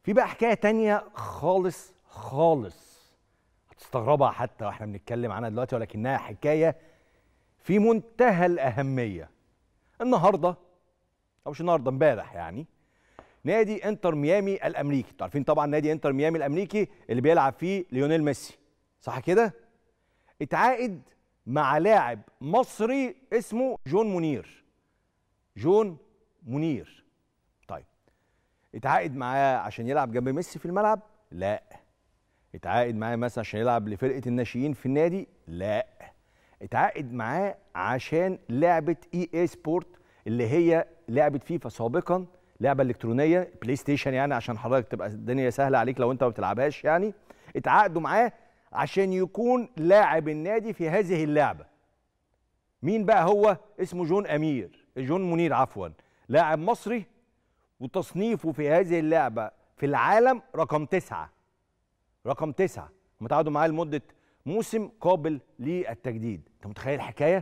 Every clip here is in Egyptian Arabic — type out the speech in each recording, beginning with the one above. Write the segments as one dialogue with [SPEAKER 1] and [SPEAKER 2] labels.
[SPEAKER 1] في بقى حكايه تانية خالص خالص هتستغربها حتى واحنا بنتكلم عنها دلوقتي ولكنها حكايه في منتهى الاهميه النهارده او مش النهارده امبارح يعني نادي انتر ميامي الامريكي انتوا عارفين طبعا نادي انتر ميامي الامريكي اللي بيلعب فيه ليونيل ميسي صح كده اتعاقد مع لاعب مصري اسمه جون منير جون منير طيب اتعاقد معاه عشان يلعب جنب ميسي في الملعب لا اتعاقد معاه مثلا عشان يلعب لفرقه الناشئين في النادي لا اتعاقد معاه عشان لعبه اي اي سبورت اللي هي لعبه فيفا سابقا لعبه الكترونيه بلاي ستيشن يعني عشان حضرتك تبقى الدنيا سهله عليك لو انت ما بتلعبهاش يعني اتعاقدوا معاه عشان يكون لاعب النادي في هذه اللعبه مين بقى هو اسمه جون امير جون منير عفوا لاعب مصري وتصنيفه في هذه اللعبه في العالم رقم تسعة رقم تسعة هم تعادوا معاه لمده موسم قابل للتجديد انت متخيل الحكايه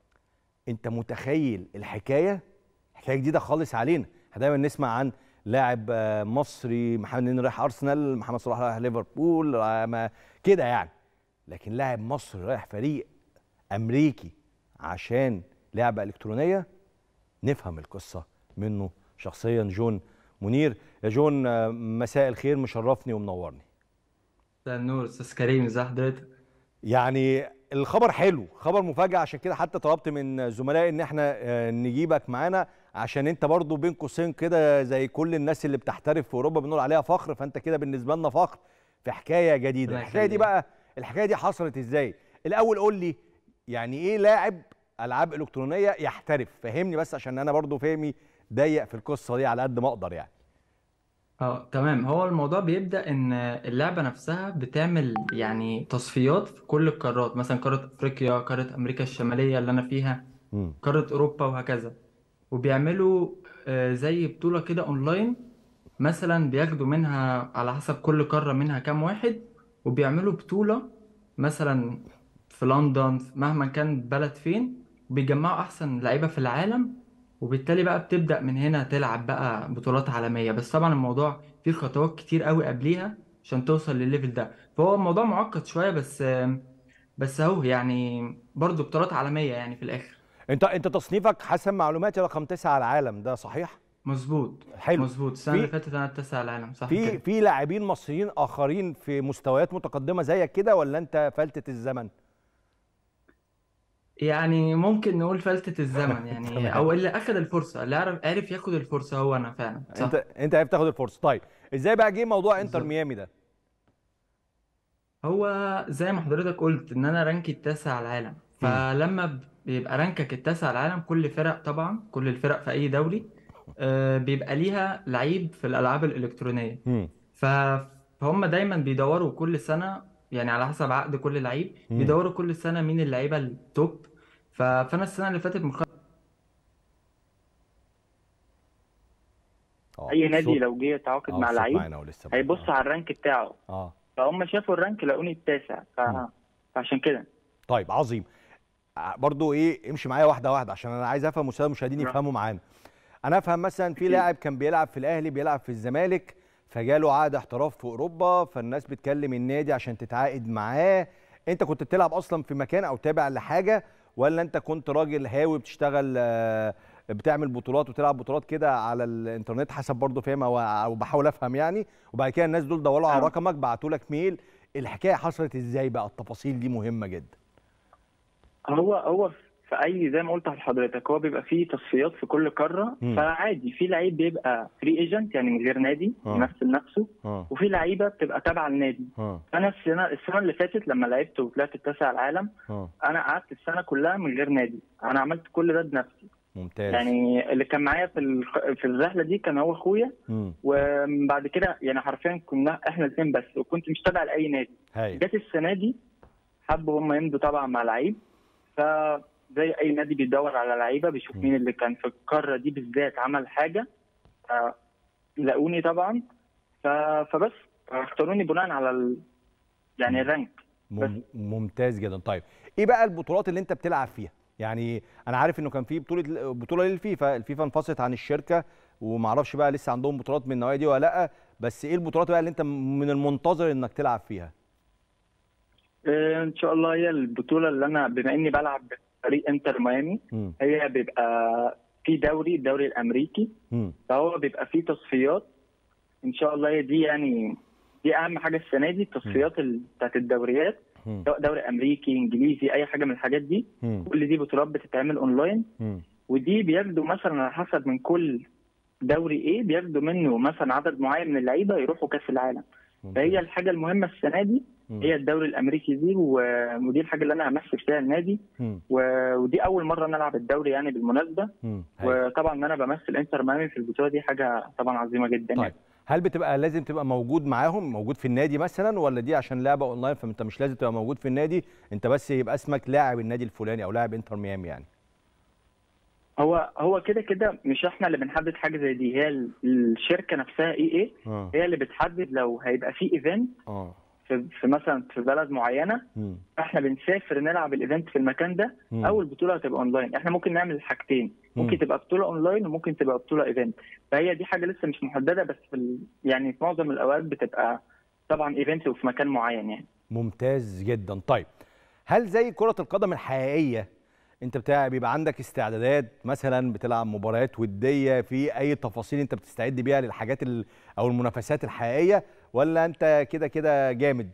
[SPEAKER 1] انت متخيل الحكايه حكايه جديده خالص علينا احنا دايما نسمع عن لاعب آه، مصري محمد نني رايح ارسنال محمد صلاح رايح ليفربول آه، ما- كده يعني لكن لاعب مصري رايح فريق امريكي عشان لعبه الكترونيه نفهم القصه منه شخصيا جون منير يا جون آه، مساء الخير مشرفني ومنورني
[SPEAKER 2] مساء النور استاذ كريم ازي حضرتك
[SPEAKER 1] يعني الخبر حلو خبر مفاجأة عشان كده حتى طلبت من زملائي ان احنا آه، نجيبك معانا عشان انت برضو بين قوسين كده زي كل الناس اللي بتحترف في اوروبا بنقول عليها فخر فانت كده بالنسبة لنا فخر في حكاية جديدة
[SPEAKER 2] الله
[SPEAKER 1] الحكاية دي
[SPEAKER 2] يخليك.
[SPEAKER 1] بقى الحكاية دي حصلت ازاي الاول قول لي يعني ايه لاعب العاب الكترونية يحترف فهمني بس عشان انا برضو فهمي ضيق في القصة دي على قد ما اقدر يعني
[SPEAKER 2] اه تمام هو الموضوع بيبدأ ان اللعبة نفسها بتعمل يعني تصفيات في كل القارات مثلا قارة افريقيا قارة امريكا الشمالية اللي انا فيها
[SPEAKER 1] مم.
[SPEAKER 2] قارة اوروبا وهكذا وبيعملوا آه، زي بطولة كده اونلاين مثلا بياخدوا منها على حسب كل قارة منها كام واحد وبيعملوا بطولة مثلا في لندن مهما كان بلد فين وبيجمعوا احسن لعيبة في العالم وبالتالي بقى بتبدأ من هنا تلعب بقى بطولات عالمية بس طبعا الموضوع فيه خطوات كتير قوي قبليها عشان توصل للليفل ده فهو الموضوع معقد شوية بس بس اهو يعني برضه بطولات عالمية يعني في الآخر
[SPEAKER 1] انت انت تصنيفك حسب معلوماتي رقم تسعة على العالم ده صحيح
[SPEAKER 2] مظبوط
[SPEAKER 1] حلو
[SPEAKER 2] مظبوط السنة اللي
[SPEAKER 1] في
[SPEAKER 2] فاتت أنا التاسع على العالم صح
[SPEAKER 1] في
[SPEAKER 2] كده
[SPEAKER 1] في لاعبين مصريين اخرين في مستويات متقدمه زيك كده ولا انت فلتة الزمن
[SPEAKER 2] يعني ممكن نقول فلتة الزمن يعني
[SPEAKER 1] تمام
[SPEAKER 2] أو اللي أخد الفرصة اللي عرف عرف ياخد الفرصة هو أنا فعلا
[SPEAKER 1] انت
[SPEAKER 2] صح
[SPEAKER 1] انت عرفت تاخد الفرصه طيب ازاي بقى جه موضوع انتر
[SPEAKER 2] بالظبط
[SPEAKER 1] ميامي ده
[SPEAKER 2] هو زي ما حضرتك قلت ان انا رانكي التاسع على العالم
[SPEAKER 1] مم.
[SPEAKER 2] فلما بيبقى رانكك التاسع على العالم كل فرق طبعا كل الفرق في اي دوري آه، بيبقى ليها لعيب في الالعاب الالكترونيه
[SPEAKER 1] مم.
[SPEAKER 2] ف- فهم دايما بيدوروا كل سنه يعني على حسب عقد كل لعيب
[SPEAKER 1] مم.
[SPEAKER 2] بيدوروا كل سنه مين اللعيبه التوب ف- فانا السنه اللي فاتت مخ...
[SPEAKER 1] اه
[SPEAKER 3] اي نادي
[SPEAKER 1] الصوت
[SPEAKER 3] لو جه يتعاقد
[SPEAKER 1] اه
[SPEAKER 3] مع
[SPEAKER 1] الصوت
[SPEAKER 3] لعيب
[SPEAKER 1] معانا ولسه برضه
[SPEAKER 3] هيبص
[SPEAKER 1] اه
[SPEAKER 3] على الرانك بتاعه
[SPEAKER 1] اه
[SPEAKER 3] فهم شافوا الرانك لقوني التاسع ف...
[SPEAKER 1] مم.
[SPEAKER 3] فعشان كده
[SPEAKER 1] طيب عظيم ع- برضو ايه امشي معايا واحده واحده عشان انا عايز افهم والساده المشاهدين
[SPEAKER 3] نعم.
[SPEAKER 1] يفهموا معانا انا افهم مثلا في
[SPEAKER 3] اكيد
[SPEAKER 1] لاعب كان بيلعب في الاهلي بيلعب في الزمالك فجاله عقد احتراف في اوروبا فالناس بتكلم النادي عشان تتعاقد معاه انت كنت بتلعب اصلا في مكان او تابع لحاجه ولا انت كنت راجل هاوي بتشتغل آه، بتعمل بطولات وتلعب بطولات كده على الانترنت حسب برضه فاهم او أو بحاول افهم يعني وبعد كده الناس دول دوروا على
[SPEAKER 3] اه
[SPEAKER 1] رقمك بعتوا لك ميل الحكايه حصلت ازاي بقى التفاصيل دي مهمه جدا
[SPEAKER 3] هو هو في اي زي ما قلت لحضرتك هو بيبقى فيه تصفيات في كل قاره
[SPEAKER 1] مم.
[SPEAKER 3] فعادي في لعيب بيبقى فري ايجنت يعني من غير نادي
[SPEAKER 1] اه
[SPEAKER 3] يمثل نفسه
[SPEAKER 1] اه
[SPEAKER 3] وفي لعيبه بتبقى تابعه للنادي
[SPEAKER 1] اه
[SPEAKER 3] انا السنه السنه اللي فاتت لما لعبت وطلعت التاسع على العالم
[SPEAKER 1] اه
[SPEAKER 3] انا قعدت السنه كلها من غير نادي انا عملت كل ده بنفسي
[SPEAKER 1] ممتاز
[SPEAKER 3] يعني اللي كان معايا في الخ- في الرحله دي كان هو اخويا
[SPEAKER 1] امم
[SPEAKER 3] وبعد كده يعني حرفيا كنا احنا الاثنين بس وكنت مش تابع لاي نادي
[SPEAKER 1] هايل
[SPEAKER 3] جت السنه دي حبوا هم يمضوا طبعا مع لعيب فزي اي نادي بيدور على لعيبه بيشوف
[SPEAKER 1] مم.
[SPEAKER 3] مين اللي كان في القاره دي بالذات عمل حاجه ف- لقوني طبعا ف... فبس اختاروني بناء على ال... يعني
[SPEAKER 1] مم.
[SPEAKER 3] الرانك بس
[SPEAKER 1] مم- ممتاز جدا طيب ايه بقى البطولات اللي انت بتلعب فيها يعني انا عارف انه كان في بطوله بطوله للفيفا الفيفا انفصلت عن الشركه ومعرفش بقى لسه عندهم بطولات من النوعيه دي ولا لا بس ايه البطولات بقى اللي انت من المنتظر انك تلعب فيها
[SPEAKER 3] آه، ان شاء الله هي البطوله اللي انا بما اني بلعب فريق انتر ميامي
[SPEAKER 1] مم.
[SPEAKER 3] هي بيبقى في دوري الدوري الامريكي
[SPEAKER 1] مم.
[SPEAKER 3] فهو بيبقى فيه تصفيات ان شاء الله هي دي يعني دي اهم حاجه السنه دي التصفيات ال- بتاعت الدوريات
[SPEAKER 1] مم.
[SPEAKER 3] سواء دوري امريكي انجليزي اي حاجه من الحاجات دي
[SPEAKER 1] مم.
[SPEAKER 3] كل دي بطولات بتتعمل اونلاين
[SPEAKER 1] مم.
[SPEAKER 3] ودي بياخدوا مثلا على حسب من كل دوري ايه بياخدوا منه مثلا عدد معين من اللعيبه يروحوا كاس العالم فهي الحاجه المهمه السنه دي
[SPEAKER 1] مم.
[SPEAKER 3] هي الدوري الامريكي دي و- ودي الحاجه اللي انا همثل فيها النادي
[SPEAKER 1] مم.
[SPEAKER 3] و- ودي اول مره نلعب الدوري يعني بالمناسبه
[SPEAKER 1] مم. هايل.
[SPEAKER 3] وطبعا ان انا بمثل انتر ميامي في البطوله دي حاجه طبعا عظيمه جدا
[SPEAKER 1] طيب
[SPEAKER 3] يعني.
[SPEAKER 1] هل بتبقى لازم تبقى موجود معاهم موجود في النادي مثلا ولا دي عشان لعبه اونلاين فانت مش لازم تبقى موجود في النادي انت بس يبقى اسمك لاعب النادي الفلاني او لاعب انتر ميامي يعني
[SPEAKER 3] هو هو كده كده مش احنا اللي بنحدد حاجه زي دي هي ال- الشركه نفسها اي ايه
[SPEAKER 1] اه
[SPEAKER 3] هي اللي بتحدد لو هيبقى في ايفنت
[SPEAKER 1] اه
[SPEAKER 3] في, في مثلا في بلد معينه
[SPEAKER 1] مم.
[SPEAKER 3] احنا بنسافر نلعب الايفنت في المكان ده
[SPEAKER 1] مم.
[SPEAKER 3] او البطوله هتبقى اونلاين احنا ممكن نعمل الحاجتين
[SPEAKER 1] مم.
[SPEAKER 3] ممكن تبقى بطوله اونلاين وممكن تبقى بطوله ايفنت فهي دي حاجه لسه مش محدده بس في ال... يعني في معظم الاوقات بتبقى طبعا ايفنت وفي مكان معين يعني
[SPEAKER 1] ممتاز جدا طيب هل زي كرة القدم الحقيقية انت بتاع بيبقى عندك استعدادات مثلا بتلعب مباريات ودية في اي تفاصيل انت بتستعد بيها للحاجات ال... او المنافسات الحقيقية ولا انت كده كده جامد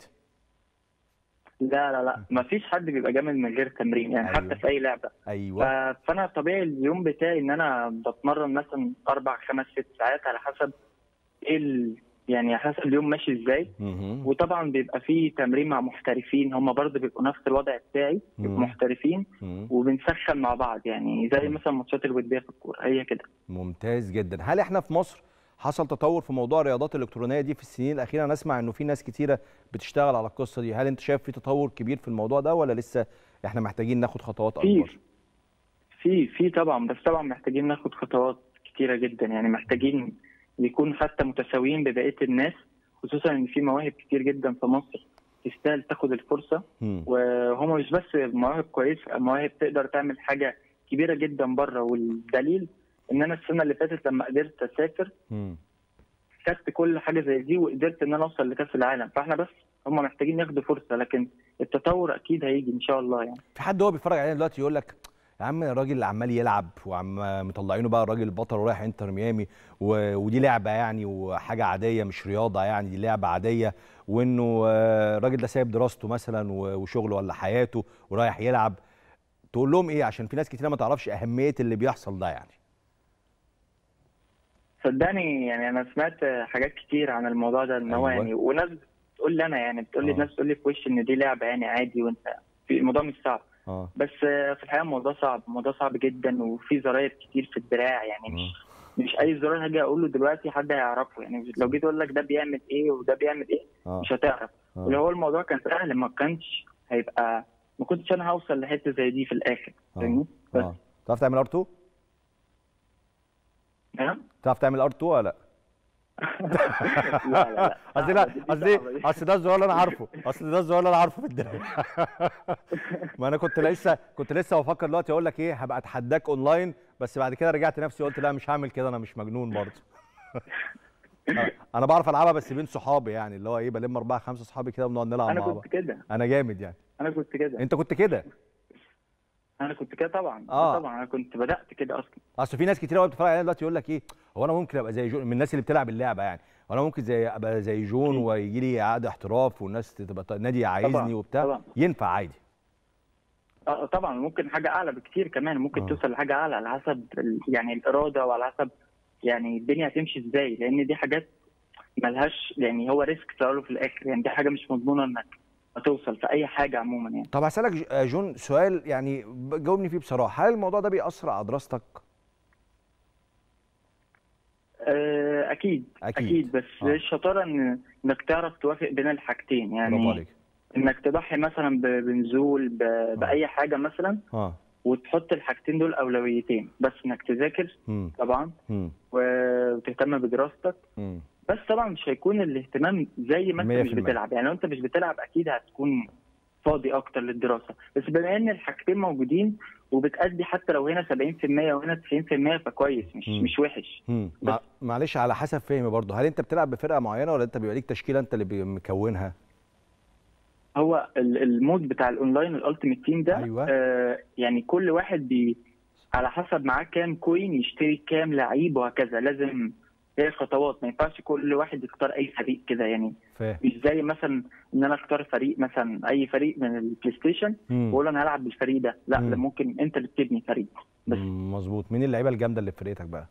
[SPEAKER 3] لا لا لا ما فيش حد بيبقى جامد من غير تمرين يعني
[SPEAKER 1] أيوة.
[SPEAKER 3] حتى في اي لعبه
[SPEAKER 1] ايوه
[SPEAKER 3] ف- فانا طبيعي اليوم بتاعي ان انا بتمرن مثلا اربع خمس ست ساعات على حسب ايه ال... يعني على حسب اليوم ماشي ازاي
[SPEAKER 1] مهم.
[SPEAKER 3] وطبعا بيبقى فيه تمرين مع محترفين هم برضه بيبقوا نفس الوضع بتاعي بيبقوا
[SPEAKER 1] مم.
[SPEAKER 3] محترفين
[SPEAKER 1] مم.
[SPEAKER 3] وبنسخن مع بعض يعني زي
[SPEAKER 1] مم.
[SPEAKER 3] مثلا الماتشات الوديه في الكوره هي كده
[SPEAKER 1] ممتاز جدا هل احنا في مصر حصل تطور في موضوع الرياضات الالكترونيه دي في السنين الاخيره انا اسمع انه في ناس كتيره بتشتغل على القصه دي هل انت شايف في تطور كبير في الموضوع ده ولا لسه احنا محتاجين ناخد خطوات
[SPEAKER 3] في
[SPEAKER 1] اكبر
[SPEAKER 3] في في طبعا بس طبعا محتاجين ناخد خطوات كتيره جدا يعني محتاجين يكون حتى متساويين ببقيه الناس خصوصا ان في مواهب كتير جدا في مصر تستاهل تاخد الفرصه
[SPEAKER 1] مم.
[SPEAKER 3] وهم مش بس مواهب كويسه مواهب تقدر تعمل حاجه كبيره جدا بره والدليل ان انا السنه اللي فاتت لما قدرت اسافر
[SPEAKER 1] مم.
[SPEAKER 3] خدت كل حاجه زي دي وقدرت ان انا اوصل لكاس العالم فاحنا بس هم محتاجين ياخدوا فرصه لكن التطور اكيد هيجي ان شاء الله يعني
[SPEAKER 1] في حد هو بيتفرج علينا دلوقتي يقول لك يا عم الراجل اللي عمال يلعب وعم مطلعينه بقى الراجل البطل ورايح انتر ميامي و... ودي لعبه يعني وحاجه عاديه مش رياضه يعني دي لعبه عاديه وانه آه، الراجل ده سايب دراسته مثلا و- وشغله ولا حياته ورايح يلعب تقول لهم ايه عشان في ناس كتير ما تعرفش اهميه اللي بيحصل ده يعني
[SPEAKER 3] صدقني يعني انا سمعت حاجات كتير عن الموضوع ده ان هو
[SPEAKER 1] أيوة.
[SPEAKER 3] يعني وناس بتقول لي انا يعني بتقول لي
[SPEAKER 1] آه.
[SPEAKER 3] الناس بتقول لي في وشي ان دي لعبه يعني عادي وانت في الموضوع مش صعب
[SPEAKER 1] اه
[SPEAKER 3] بس في الحقيقه الموضوع صعب الموضوع صعب جدا وفي زراير كتير في الدراع يعني مش مش اي زرار هاجي اقول له دلوقتي حد هيعرفه يعني لو جيت اقول لك ده بيعمل ايه وده بيعمل ايه
[SPEAKER 1] اه
[SPEAKER 3] مش هتعرف
[SPEAKER 1] آه.
[SPEAKER 3] ولو هو الموضوع كان سهل ما كانش هيبقى ما كنتش انا هوصل لحته زي دي في الاخر
[SPEAKER 1] آه.
[SPEAKER 3] فاهمني بس
[SPEAKER 1] اه تعرف تعمل ار 2
[SPEAKER 3] نعم
[SPEAKER 1] تعرف تعمل ار 2 ولا لا
[SPEAKER 3] لا لا لا
[SPEAKER 1] قصدي
[SPEAKER 3] صعبة
[SPEAKER 1] لا
[SPEAKER 3] دي، دي
[SPEAKER 1] قصدي
[SPEAKER 3] صعبة دي.
[SPEAKER 1] اصل ده الزرار اللي انا عارفه اصل ده الزرار اللي انا عارفه في الدنيا ما انا كنت لسه كنت لسه بفكر دلوقتي اقول لك ايه هبقى اتحداك اونلاين بس بعد كده رجعت نفسي قلت لا مش هعمل كده انا مش مجنون برضه أنا- انا بعرف العبها بس بين صحابي يعني اللي هو ايه بلم اربعه خمسه صحابي كده وبنقعد نلعب
[SPEAKER 3] انا
[SPEAKER 1] مع بعض
[SPEAKER 3] كنت كده
[SPEAKER 1] انا جامد يعني
[SPEAKER 3] انا كنت كده
[SPEAKER 1] انت كنت كده
[SPEAKER 3] انا كنت كده طبعا
[SPEAKER 1] آه.
[SPEAKER 3] طبعا انا كنت بدات كده اصلا
[SPEAKER 1] اصل في ناس كتير قوي بتتفرج علينا دلوقتي يقول لك ايه هو انا ممكن ابقى زي جون من الناس اللي بتلعب اللعبه يعني وانا ممكن زي ابقى زي جون ويجي لي عقد احتراف والناس تبقى ط- نادي عايزني
[SPEAKER 3] طبعاً،
[SPEAKER 1] وبتاع
[SPEAKER 3] طبعاً.
[SPEAKER 1] ينفع عادي
[SPEAKER 3] آه، طبعا ممكن حاجه اعلى بكتير كمان ممكن
[SPEAKER 1] آه.
[SPEAKER 3] توصل لحاجه اعلى على حسب ال- يعني الاراده وعلى حسب يعني الدنيا هتمشي ازاي لان دي حاجات ملهاش يعني هو ريسك في الاول وفي الاخر يعني دي حاجه مش مضمونه انك هتوصل في اي حاجه عموما يعني
[SPEAKER 1] طب هسألك ج- آه، جون سؤال يعني ب- جاوبني فيه بصراحة هل الموضوع ده بيأثر على دراستك؟
[SPEAKER 3] آه، اكيد
[SPEAKER 1] أكيد.
[SPEAKER 3] اكيد بس
[SPEAKER 1] آه.
[SPEAKER 3] الشطاره ان انك تعرف توافق بين الحاجتين
[SPEAKER 1] برافو
[SPEAKER 3] يعني
[SPEAKER 1] عليك
[SPEAKER 3] انك تضحي مثلا ب- بنزول ب- باي حاجه مثلا
[SPEAKER 1] اه
[SPEAKER 3] وتحط الحاجتين دول اولويتين بس انك تذاكر
[SPEAKER 1] امم
[SPEAKER 3] طبعا
[SPEAKER 1] امم
[SPEAKER 3] وتهتم بدراستك
[SPEAKER 1] امم
[SPEAKER 3] بس طبعا مش هيكون الاهتمام زي ما انت
[SPEAKER 1] مية
[SPEAKER 3] مش
[SPEAKER 1] في المية.
[SPEAKER 3] بتلعب يعني لو انت مش بتلعب اكيد هتكون فاضي اكتر للدراسه بس بما ان الحاجتين موجودين وبتأدي حتى لو هنا 70% وهنا 90% فكويس مش
[SPEAKER 1] مم.
[SPEAKER 3] مش وحش
[SPEAKER 1] مم. مع- معلش على حسب فهمي برضه هل انت بتلعب بفرقه معينه ولا انت بيبقى ليك تشكيله انت اللي بي- مكونها
[SPEAKER 3] هو ال- المود بتاع الاونلاين الالتيميت تيم ده
[SPEAKER 1] أيوة.
[SPEAKER 3] آه يعني كل واحد بي على حسب معاه كام كوين يشتري كام لعيب وهكذا لازم هي خطوات ما ينفعش كل واحد يختار اي فريق كده يعني
[SPEAKER 1] فاهم
[SPEAKER 3] مش زي مثلا ان انا اختار فريق مثلا اي فريق من البلاي ستيشن
[SPEAKER 1] مم.
[SPEAKER 3] واقول انا هلعب بالفريق ده لا
[SPEAKER 1] مم.
[SPEAKER 3] ده ممكن انت اللي تبني فريق بس
[SPEAKER 1] مم، مظبوط مين اللعيبه الجامده اللي في فرقتك بقى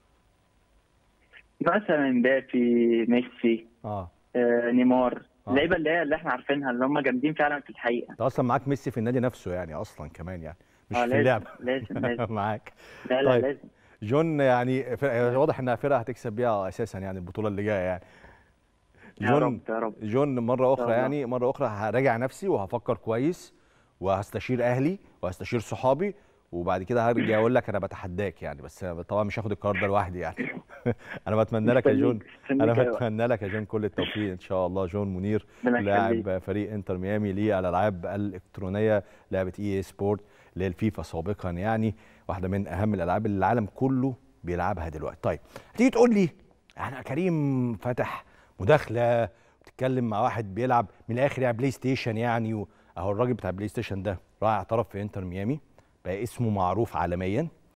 [SPEAKER 3] مثلا مبابي ميسي
[SPEAKER 1] اه
[SPEAKER 3] آه نيمار
[SPEAKER 1] آه.
[SPEAKER 3] اللعيبه اللي هي اللي احنا عارفينها اللي هم جامدين فعلا في الحقيقه
[SPEAKER 1] انت اصلا معاك ميسي في النادي نفسه يعني اصلا كمان يعني مش
[SPEAKER 3] آه،
[SPEAKER 1] في
[SPEAKER 3] لازم،
[SPEAKER 1] اللعب
[SPEAKER 3] لازم، لازم.
[SPEAKER 1] معاك
[SPEAKER 3] لا لا
[SPEAKER 1] طيب.
[SPEAKER 3] لازم
[SPEAKER 1] جون يعني فرقة واضح انها فرقه هتكسب بيها اساسا يعني البطوله اللي جايه يعني
[SPEAKER 3] يا
[SPEAKER 1] جون
[SPEAKER 3] رب يا رب
[SPEAKER 1] جون مره اخرى
[SPEAKER 3] الله.
[SPEAKER 1] يعني مره اخرى هراجع نفسي وهفكر كويس وهستشير اهلي وهستشير صحابي وبعد كده هرجع اقول لك انا بتحداك يعني بس طبعا مش هاخد القرار ده لوحدي يعني انا بتمنى لك يا
[SPEAKER 3] مستنيك-
[SPEAKER 1] جون
[SPEAKER 3] مستنيك
[SPEAKER 1] انا
[SPEAKER 3] أيوة.
[SPEAKER 1] بتمنى لك يا جون كل التوفيق ان شاء الله جون منير
[SPEAKER 3] ربنا يخليك.
[SPEAKER 1] لاعب فريق انتر ميامي للالعاب الالكترونيه لعبه اي اي سبورت اللي هي الفيفا سابقا يعني واحده من اهم الالعاب اللي العالم كله بيلعبها دلوقتي طيب تيجي تقول لي انا كريم فاتح مداخله بتتكلم مع واحد بيلعب من الاخر يعني بلاي ستيشن يعني و- اهو الراجل بتاع بلاي ستيشن ده راح اعترف في انتر ميامي بقى اسمه معروف عالميا